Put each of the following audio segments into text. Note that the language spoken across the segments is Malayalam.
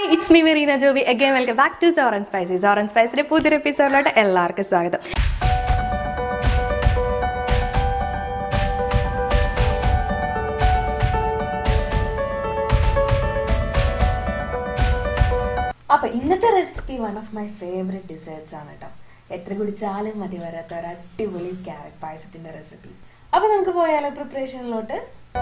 hi it's me Mereena Joby again welcome back to Soren spicy Soren സ്പൈസിന്റെ പുതിയൊരു എപ്പിസോഡിലോട്ട് എല്ലാവർക്കും സ്വാഗതം അപ്പൊ ഇന്നത്തെ recipe one of my favourite desserts ആണ് കേട്ടോ എത്ര കുടിച്ചാലും മതി വരാത്ത ഒരു അടിപൊളി ക്യാരറ്റ് പായസത്തിന്റെ റെസിപ്പി അപ്പൊ നമുക്ക് പോയാലോ പ്രിപ്പറേഷനിലോട്ട്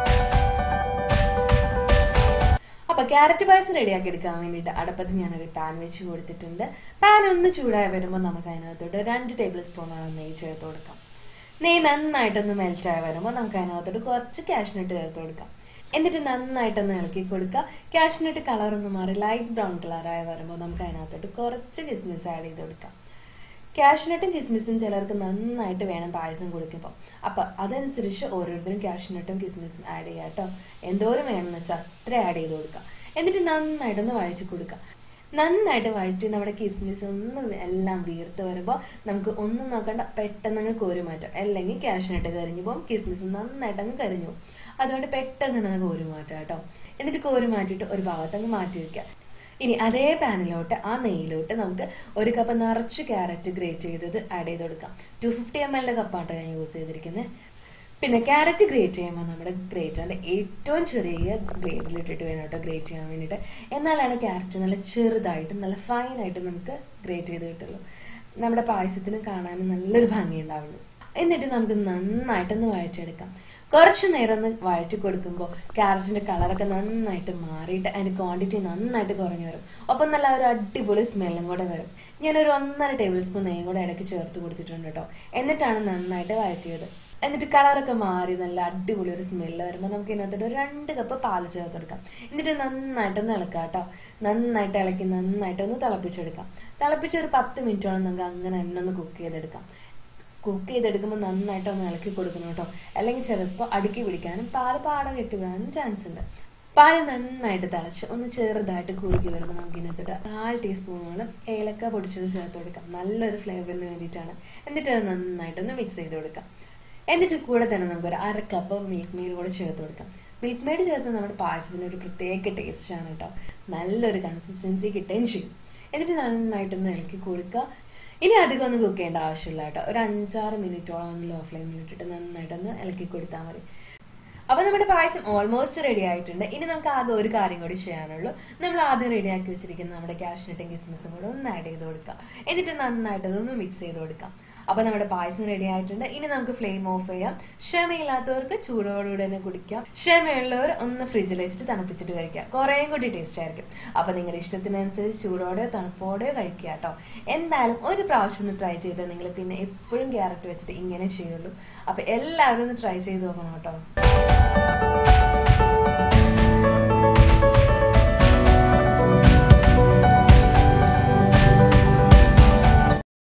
അപ്പൊ ക്യാരറ്റ് പായസം റെഡിയാക്കി എടുക്കാൻ വേണ്ടിയിട്ട് അടുപ്പത്ത് ഞാനൊരു പാൻ വെച്ച് കൊടുത്തിട്ടുണ്ട് പാൻ ഒന്ന് ചൂടായി വരുമ്പോൾ നമുക്ക് അതിനകത്തോട്ട് രണ്ട് ടേബിൾ സ്പൂണോളം നെയ്യ് ചേർത്ത് കൊടുക്കാം നെയ്യ് നന്നായിട്ടൊന്ന് മെൽറ്റായി വരുമ്പോൾ നമുക്ക് അതിനകത്തോട്ട് കുറച്ച് കാഷ്നട്ട് ചേർത്ത് കൊടുക്കാം എന്നിട്ട് നന്നായിട്ടൊന്ന് ഇളക്കി കൊടുക്കുക കാഷ്നട്ട് കളർ ഒന്ന് മാറി ലൈറ്റ് ബ്രൗൺ കളറായി വരുമ്പോൾ നമുക്ക് അതിനകത്തോട്ട് കുറച്ച് കിസ്മിസ് ആഡ് ചെയ്ത് കൊടുക്കാം കാഷ്നട്ടും കിസ്മിസും ചിലർക്ക് നന്നായിട്ട് വേണം പായസം കുടിക്കുമ്പോൾ അപ്പം അതനുസരിച്ച് ഓരോരുത്തരും കാഷ്നട്ടും കിസ്മിസും ആഡ് ചെയ്യുക കേട്ടോ എന്തോരം വേണമെന്ന് വെച്ചാൽ അത്ര ആഡ് ചെയ്ത് കൊടുക്കുക എന്നിട്ട് നന്നായിട്ടൊന്ന് വഴറ്റി കൊടുക്കുക നന്നായിട്ട് വഴറ്റി നമ്മുടെ കിസ്മിസ് ഒന്ന് എല്ലാം വീർത്ത് വരുമ്പോൾ നമുക്ക് ഒന്നും നോക്കണ്ട പെട്ടെന്ന് അങ്ങ് കോരി മാറ്റാം അല്ലെങ്കിൽ കാഷ്നട്ട് കരിഞ്ഞു പോകും കിസ്മിസ് നന്നായിട്ട് അങ്ങ് കരിഞ്ഞു പോകും അതുകൊണ്ട് പെട്ടെന്ന് തന്നെ അങ്ങ് കോരി മാറ്റാം കേട്ടോ എന്നിട്ട് കോരി മാറ്റിയിട്ട് ഒരു ഭാഗത്തങ്ങ് മാറ്റി വെക്കാം ഇനി അതേ പാനിലോട്ട് ആ നെയ്യിലോട്ട് നമുക്ക് ഒരു കപ്പ് നിറച്ച് ക്യാരറ്റ് ഗ്രേറ്റ് ചെയ്തത് ആഡ് ചെയ്ത് കൊടുക്കാം ടു ഫിഫ്റ്റി എം എല്ലിന്റെ കപ്പാട്ടോ ഞാൻ യൂസ് ചെയ്തിരിക്കുന്നത് പിന്നെ ക്യാരറ്റ് ഗ്രേറ്റ് ചെയ്യുമ്പോൾ നമ്മുടെ ഗ്രേറ്ററിന്റെ ഏറ്റവും ചെറിയ ഗ്രേറ്റിലിട്ടിട്ട് വേണം കേട്ടോ ഗ്രേറ്റ് ചെയ്യാൻ വേണ്ടിയിട്ട് എന്നാലാണ് ക്യാരറ്റ് നല്ല ചെറുതായിട്ടും നല്ല ഫൈനായിട്ടും നമുക്ക് ഗ്രേറ്റ് ചെയ്ത് കിട്ടുള്ളൂ നമ്മുടെ പായസത്തിന് കാണാനും നല്ലൊരു ഭംഗി ഉണ്ടാവുള്ളൂ എന്നിട്ട് നമുക്ക് നന്നായിട്ടൊന്ന് വഴറ്റിയെടുക്കാം കുറച്ച് നേരം ഒന്ന് വഴറ്റി കൊടുക്കുമ്പോൾ ക്യാരറ്റിന്റെ കളറൊക്കെ നന്നായിട്ട് മാറിയിട്ട് അതിന്റെ ക്വാണ്ടിറ്റി നന്നായിട്ട് കുറഞ്ഞു വരും ഒപ്പം നല്ല ഒരു അടിപൊളി സ്മെല്ലും കൂടെ വരും ഞാനൊരു ഒന്നര ടേബിൾ സ്പൂൺ നെയ്യും കൂടെ ഇടയ്ക്ക് ചേർത്ത് കൊടുത്തിട്ടുണ്ട് കേട്ടോ എന്നിട്ടാണ് നന്നായിട്ട് വഴറ്റിയത് എന്നിട്ട് കളറൊക്കെ മാറി നല്ല അടിപൊളി ഒരു സ്മെല്ല് വരുമ്പോൾ നമുക്ക് ഇതിനകത്തോട്ട് ഒരു രണ്ട് കപ്പ് പാല് ചേർത്ത് കൊടുക്കാം എന്നിട്ട് നന്നായിട്ടൊന്ന് ഇളക്കാം കേട്ടോ നന്നായിട്ട് ഇളക്കി നന്നായിട്ടൊന്ന് തിളപ്പിച്ചെടുക്കാം തിളപ്പിച്ച് ഒരു പത്ത് മിനിറ്റോളം നമുക്ക് അങ്ങനെ തന്നെ ഒന്ന് കുക്ക് ചെയ്തെടുക്കാം കുക്ക് ചെയ്തെടുക്കുമ്പോൾ നന്നായിട്ട് ഒന്ന് ഇളക്കി കൊടുക്കണം കേട്ടോ അല്ലെങ്കിൽ ചിലപ്പോൾ അടുക്കി പിടിക്കാനും പാല് പാട കെട്ടി വീഴാനും ചാൻസ് ഉണ്ട് പാല് നന്നായിട്ട് തിളച്ച് ഒന്ന് ചെറുതായിട്ട് കുറുകി വരുമ്പോൾ നമുക്ക് ഇതിനകത്തോട്ട് നാല് ടീസ്പൂണോളം ഏലക്ക പൊടിച്ചത് ചേർത്ത് കൊടുക്കാം നല്ലൊരു ഫ്ലേവറിന് വേണ്ടിയിട്ടാണ് എന്നിട്ട് അത് നന്നായിട്ടൊന്ന് മിക്സ് ചെയ്ത് കൊടുക്കാം എന്നിട്ട് കൂടെ തന്നെ നമുക്ക് ഒരു അര കപ്പ് മിൽക്ക് മെയ്ഡ് കൂടെ ചേർത്ത് കൊടുക്കാം മിൽക്ക് മെയ്ഡ് ചേർത്ത് നമ്മുടെ പായസത്തിന് ഒരു പ്രത്യേക ടേസ്റ്റ് ആണ് കേട്ടോ നല്ലൊരു കൺസിസ്റ്റൻസി കിട്ടുകയും ചെയ്യും എന്നിട്ട് നന്നായിട്ടൊന്ന് ഇളക്കി കൊടുക്കുക ഇനി അധികം ഒന്നും കുക്ക് ചെയ്യേണ്ട ആവശ്യമില്ല കേട്ടോ ഒരു അഞ്ചാറ് മിനിറ്റോളം ഒന്ന് ലോ ഫ്ലെയിമിൽ ഇട്ടിട്ട് നന്നായിട്ടൊന്ന് ഇളക്കി കൊടുത്താൽ മതി അപ്പൊ നമ്മുടെ പായസം ഓൾമോസ്റ്റ് റെഡി ആയിട്ടുണ്ട് ഇനി നമുക്ക് ആകെ ഒരു കാര്യം കൂടി ചെയ്യാനുള്ളൂ നമ്മൾ ആദ്യം റെഡിയാക്കി വെച്ചിരിക്കുന്ന നമ്മുടെ കാഷ്നട്ടും കിസ്മിസും കൂടെ ഒന്ന് ആഡ് ചെയ്ത് കൊടുക്കാം എന്നിട്ട് നന്നായിട്ട് അതൊന്ന് മിക്സ് ചെയ്ത് കൊടുക്കാം അപ്പൊ നമ്മുടെ പായസം റെഡി ആയിട്ടുണ്ട് ഇനി നമുക്ക് ഫ്ലെയിം ഓഫ് ചെയ്യാം ക്ഷമയില്ലാത്തവർക്ക് ചൂടോടുകൂടെ തന്നെ കുടിക്കാം ക്ഷമയുള്ളവർ ഒന്ന് ഫ്രിഡ്ജിൽ വെച്ചിട്ട് തണുപ്പിച്ചിട്ട് കഴിക്കാം കുറേയും കൂടി ടേസ്റ്റ് ആയിരിക്കും അപ്പൊ നിങ്ങളുടെ ഇഷ്ടത്തിനനുസരിച്ച് ചൂടോടെയോ തണുപ്പോടെയോ കഴിക്കുക കേട്ടോ എന്തായാലും ഒരു പ്രാവശ്യം ഒന്ന് ട്രൈ ചെയ്താൽ നിങ്ങൾ പിന്നെ എപ്പോഴും ക്യാരറ്റ് വെച്ചിട്ട് ഇങ്ങനെ ചെയ്യുള്ളൂ അപ്പൊ എല്ലാവരും ഒന്ന് ട്രൈ ചെയ്ത് നോക്കണം കേട്ടോ